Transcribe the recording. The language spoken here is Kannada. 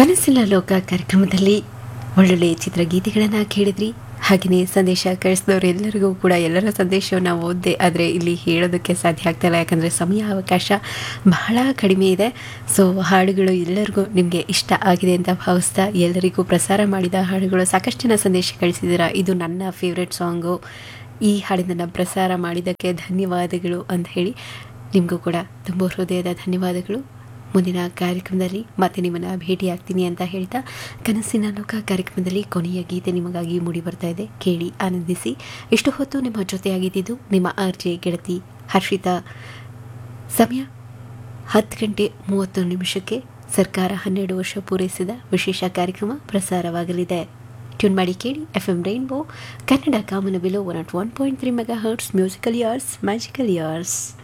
ಕನಸಿನ ಲೋಕ ಕಾರ್ಯಕ್ರಮದಲ್ಲಿ ಒಳ್ಳೊಳ್ಳೆ ಚಿತ್ರಗೀತೆಗಳನ್ನು ಕೇಳಿದ್ರಿ ಹಾಗೆಯೇ ಸಂದೇಶ ಕಳಿಸಿದವರು ಎಲ್ಲರಿಗೂ ಕೂಡ ಎಲ್ಲರ ಸಂದೇಶವನ್ನು ಓದಿದೆ ಆದರೆ ಇಲ್ಲಿ ಹೇಳೋದಕ್ಕೆ ಸಾಧ್ಯ ಆಗ್ತಾಯಿಲ್ಲ ಯಾಕಂದರೆ ಸಮಯ ಅವಕಾಶ ಬಹಳ ಕಡಿಮೆ ಇದೆ ಸೊ ಹಾಡುಗಳು ಎಲ್ಲರಿಗೂ ನಿಮಗೆ ಇಷ್ಟ ಆಗಿದೆ ಅಂತ ಭಾವಿಸ್ತಾ ಎಲ್ಲರಿಗೂ ಪ್ರಸಾರ ಮಾಡಿದ ಹಾಡುಗಳು ಸಾಕಷ್ಟು ಜನ ಸಂದೇಶ ಕಳಿಸಿದ್ದೀರಾ ಇದು ನನ್ನ ಫೇವ್ರೆಟ್ ಸಾಂಗು ಈ ಹಾಡಿನ ಪ್ರಸಾರ ಮಾಡಿದ್ದಕ್ಕೆ ಧನ್ಯವಾದಗಳು ಅಂತ ಹೇಳಿ ನಿಮಗೂ ಕೂಡ ತುಂಬ ಹೃದಯದ ಧನ್ಯವಾದಗಳು ಮುಂದಿನ ಕಾರ್ಯಕ್ರಮದಲ್ಲಿ ಮತ್ತೆ ನಿಮ್ಮನ್ನು ಭೇಟಿಯಾಗ್ತೀನಿ ಅಂತ ಹೇಳ್ತಾ ಕನಸಿನ ಲೋಕ ಕಾರ್ಯಕ್ರಮದಲ್ಲಿ ಕೊನೆಯ ಗೀತೆ ನಿಮಗಾಗಿ ಮೂಡಿ ಬರ್ತಾ ಇದೆ ಕೇಳಿ ಆನಂದಿಸಿ ಇಷ್ಟು ಹೊತ್ತು ನಿಮ್ಮ ಜೊತೆಯಾಗಿದ್ದು ನಿಮ್ಮ ಆರ್ ಜೆ ಗೆಳತಿ ಹರ್ಷಿತಾ ಸಮಯ ಹತ್ತು ಗಂಟೆ ಮೂವತ್ತು ನಿಮಿಷಕ್ಕೆ ಸರ್ಕಾರ ಹನ್ನೆರಡು ವರ್ಷ ಪೂರೈಸಿದ ವಿಶೇಷ ಕಾರ್ಯಕ್ರಮ ಪ್ರಸಾರವಾಗಲಿದೆ ಟ್ಯೂನ್ ಮಾಡಿ ಕೇಳಿ ಎಫ್ ಎಂ ರೈನ್ಬೋ ಕನ್ನಡ ಕಾಮನಬಿಲೋ one nought one point three megahertz musical years magical years